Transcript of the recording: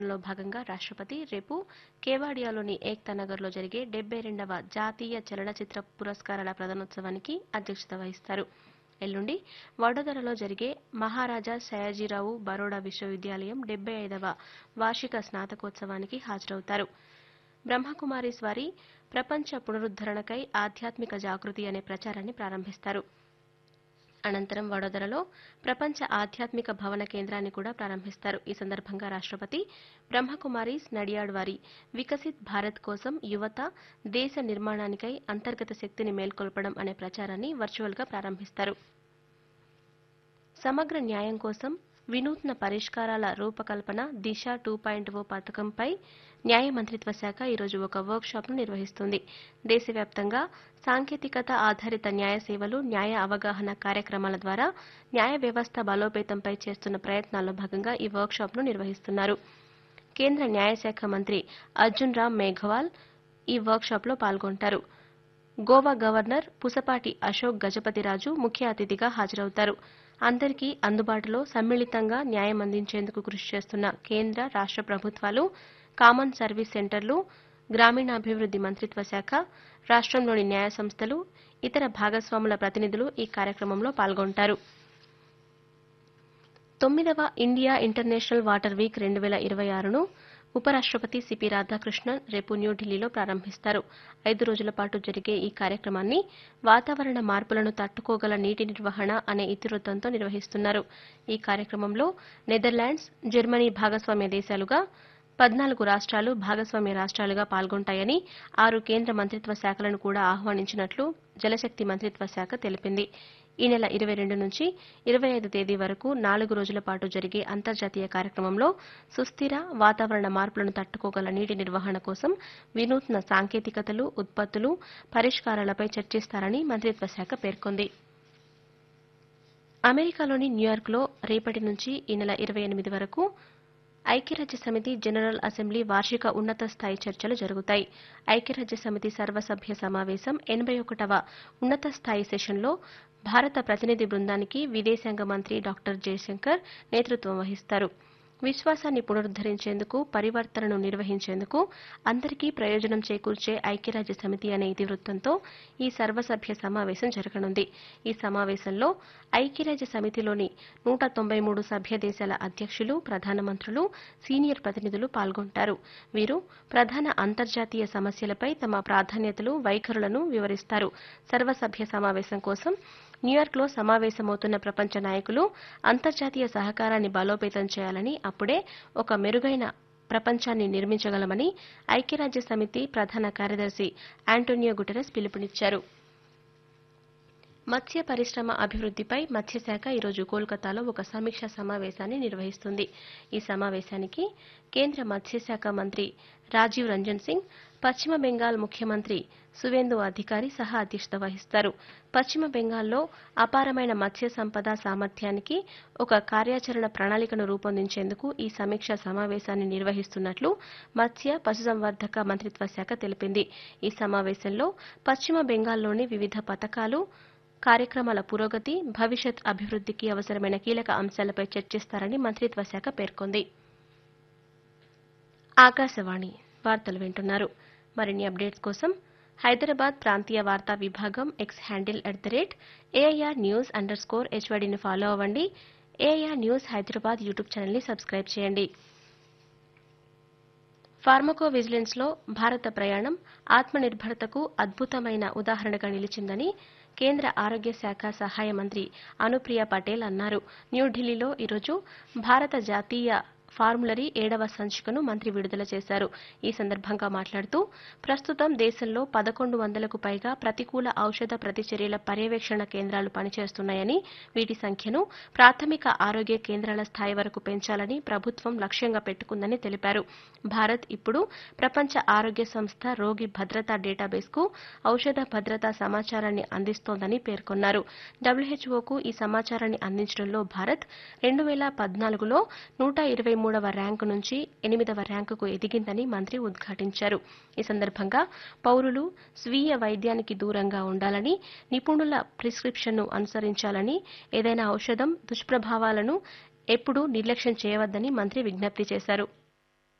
లో భాగంగా రాష్ట్రపతి రేపు కేవాడియాలోని ఏక్తా నగర్లో జరిగే డెబ్బై రెండవ జాతీయ చలనచిత్ర పురస్కారాల ప్రదానోత్సవానికి అధ్యక్షత వహిస్తారు ఎల్లుండి వడోదరలో జరిగే మహారాజా సయాజీరావు బరోడా విశ్వవిద్యాలయం డెబ్బై ఐదవ వార్షిక స్నాతకోత్సవానికి హాజరవుతారు బ్రహ్మకుమారీస్ వారి ప్రపంచ పునరుద్ధరణకై ఆధ్యాత్మిక జాగృతి అనే ప్రచారాన్ని ప్రారంభిస్తారు అనంతరం వడోదరలో ప్రపంచ ఆధ్యాత్మిక భవన కేంద్రాన్ని కూడా ప్రారంభిస్తారు ఈ సందర్భంగా రాష్ట్రపతి బ్రహ్మకుమారీస్ నడియాడ్ వారి వికసిత్ భారత్ కోసం యువత దేశ నిర్మాణానికై అంతర్గత శక్తిని మేల్కొల్పడం అనే ప్రచారాన్ని వర్చువల్గా ప్రారంభిస్తారు సమగ్ర న్యాయం కోసం వినూత్న పరిష్కారాల రూపకల్పన దిశ టూ పాయింట్ ఓ పథకంపై న్యాయ మంత్రిత్వ శాఖ ఈరోజు ఒక వర్క్షాప్ను నిర్వహిస్తుంది దేశవ్యాప్తంగా సాంకేతికత ఆధారిత న్యాయ సేవలు న్యాయ అవగాహన కార్యక్రమాల ద్వారా న్యాయ వ్యవస్థ బలోపేతంపై చేస్తున్న ప్రయత్నాల్లో భాగంగా ఈ వర్క్షాప్ను నిర్వహిస్తున్నారు కేంద్ర న్యాయశాఖ మంత్రి అర్జున్ రామ్ మేఘవాల్ ఈ వర్క్షాప్లో పాల్గొంటారు గోవా గవర్నర్ పుసపాటి అశోక్ గజపతిరాజు ముఖ్య అతిథిగా హాజరవుతారు అందరికీ అందుబాటులో సమ్మిళితంగా న్యాయం అందించేందుకు కృషి చేస్తున్న కేంద్ర రాష్ట్ర ప్రభుత్వాలు కామన్ సర్వీస్ సెంటర్లు గ్రామీణాభివృద్ది మంత్రిత్వ శాఖ రాష్ట్రంలోని న్యాయ సంస్థలు ఇతర భాగస్వాముల ప్రతినిధులు ఈ కార్యక్రమంలో పాల్గొంటారు తొమ్మిదవ ఇండియా ఇంటర్నేషనల్ వాటర్ వీక్ రెండు వేల ఇరవై ఆరును ఉపరాష్ట్రపతి సిపి రాధాకృష్ణన్ రేపు న్యూఢిల్లీలో ప్రారంభిస్తారు ఐదు రోజుల పాటు జరిగే ఈ కార్యక్రమాన్ని వాతావరణ మార్పులను తట్టుకోగల నీటి నిర్వహణ అనే ఇతివృత్తంతో నిర్వహిస్తున్నారు ఈ కార్యక్రమంలో నెదర్లాండ్స్ జర్మనీ భాగస్వామ్య దేశాలుగా పద్నాలుగు రాష్ట్రాలు భాగస్వామ్య రాష్ట్రాలుగా పాల్గొంటాయని ఆరు కేంద్ర మంత్రిత్వ శాఖలను కూడా ఆహ్వానించినట్లు జలశక్తి మంత్రిత్వ శాఖ తెలిపింది ఈ నెల ఇరవై రెండు నుంచి ఇరవై ఐదు తేదీ వరకు నాలుగు రోజుల పాటు జరిగే అంతర్జాతీయ కార్యక్రమంలో సుస్థిర వాతావరణ మార్పులను తట్టుకోగల నీటి నిర్వహణ కోసం వినూత్న సాంకేతికతలు ఉత్పత్తులు పరిష్కారాలపై చర్చిస్తారని మంత్రిత్వ శాఖ పేర్కొంది అమెరికాలోని న్యూయార్క్లో రేపటి నుంచి ఈ నెల ఇరవై ఎనిమిది వరకు ఐక్యరాజ్య సమితి జనరల్ అసెంబ్లీ వార్షిక ఉన్నత స్థాయి చర్చలు జరుగుతాయి ఐక్యరాజ్య సమితి సర్వసభ్య సమావేశం ఎనభై ఒకటవ ఉన్నత స్థాయి సెషన్లో భారత ప్రతినిధి బృందానికి విదేశాంగ మంత్రి డాక్టర్ జయశంకర్ నేతృత్వం వహిస్తారు విశ్వాసాన్ని పునరుద్దరించేందుకు పరివర్తనను నిర్వహించేందుకు అందరికీ ప్రయోజనం చేకూర్చే ఐక్యరాజ్య సమితి అనే ఇతివృత్తంతో ఈ సర్వసభ్య సమావేశం జరగనుంది ఈ సమావేశంలో ఐక్యరాజ్య సమితిలోని నూట తొంభై మూడు సభ్య దేశాల అధ్యక్షులు ప్రధానమంత్రులు సీనియర్ ప్రతినిధులు పాల్గొంటారు వీరు ప్రధాన అంతర్జాతీయ సమస్యలపై తమ ప్రాధాన్యతలు వైఖరులను వివరిస్తారు సర్వసభ్య సమావేశం కోసం న్యూయార్క్లో సమావేశమవుతున్న ప్రపంచ నాయకులు అంతర్జాతీయ సహకారాన్ని బలోపేతం చేయాలని అప్పుడే ఒక మెరుగైన ప్రపంచాన్ని నిర్మించగలమని ఐక్యరాజ్య సమితి ప్రధాన కార్యదర్శి ఆంటోనియో గుటెరస్ పిలుపునిచ్చారు మత్స్య పరిశ్రమ అభివృద్దిపై మత్స్యశాఖ ఈరోజు కోల్కతాలో ఒక సమీక్షా సమావేశాన్ని నిర్వహిస్తుంది ఈ సమావేశానికి కేంద్ర మత్స్యశాఖ మంత్రి రాజీవ్ రంజన్ సింగ్ పశ్చిమ బెంగాల్ ముఖ్యమంత్రి సువేందు అధికారి సహా అధ్యక్షత వహిస్తారు పశ్చిమ బెంగాల్లో అపారమైన మత్స్య సంపద సామర్థ్యానికి ఒక కార్యాచరణ ప్రణాళికను రూపొందించేందుకు ఈ సమీక్షా సమావేశాన్ని నిర్వహిస్తున్నట్లు మత్స్య పశుసంవర్ధక మంత్రిత్వ శాఖ తెలిపింది ఈ సమావేశంలో పశ్చిమ బెంగాల్లోని వివిధ పథకాలు కార్యక్రమాల పురోగతి భవిష్యత్ అభివృద్దికి అవసరమైన కీలక అంశాలపై చర్చిస్తారని మంత్రిత్వ శాఖ పేర్కొంది ఆకాశవాణి వార్తలు వింటున్నారు మరిన్ని అప్డేట్స్ కోసం హైదరాబాద్ ప్రాంతీయ వార్తా విభాగం X handle at the rate AIR news under score హెచ్వైడీని ఫాలో అవ్వండి ఏఐఆర్ న్యూస్ హైదరాబాద్ యూట్యూబ్ ఛానల్ని సబ్స్క్రైబ్ చేయండి ఫార్మకో విజిలెన్స్ లో భారత ప్రయాణం ఆత్మనిర్భరతకు అద్భుతమైన ఉదాహరణగా నిలిచిందని కేంద్ర ఆరోగ్య శాఖ సహాయ మంత్రి అనుప్రియ పటేల్ అన్నారు న్యూఢిల్లీలో ఈరోజు భారత జాతీయ ఫార్ములరీ ఏడవ సంచికను మంత్రి విడుదల చేశారు ఈ సందర్భంగా మాట్లాడుతూ ప్రస్తుతం దేశంలో పదకొండు వందలకు పైగా ప్రతికూల ఔషధ ప్రతిచర్యల పర్యవేక్షణ కేంద్రాలు పనిచేస్తున్నాయని వీటి సంఖ్యను ప్రాథమిక ఆరోగ్య కేంద్రాల స్థాయి వరకు పెంచాలని ప్రభుత్వం లక్ష్యంగా పెట్టుకుందని తెలిపారు భారత్ ఇప్పుడు ప్రపంచ ఆరోగ్య సంస్థ రోగి భద్రతా డేటాబేస్కు ఔషధ భద్రతా సమాచారాన్ని అందిస్తోందని పేర్కొన్నారు డబ్ల్యూహెచ్ఓకు ఈ సమాచారాన్ని అందించడంలో భారత్ రెండు వేల పద్నాలుగులో నూట ఇరవై మూడవ ర్యాంకు నుంచి ఎనిమిదవ ర్యాంకుకు ఎదిగిందని మంత్రి ఉద్ఘాటించారు ఈ సందర్భంగా పౌరులు స్వీయ వైద్యానికి దూరంగా ఉండాలని నిపుణుల ప్రిస్క్రిప్షన్ను అనుసరించాలని ఏదైనా ఔషధం దుష్ప్రభావాలను ఎప్పుడూ నిర్లక్ష్యం చేయవద్దని మంత్రి విజ్ఞప్తి చేశారు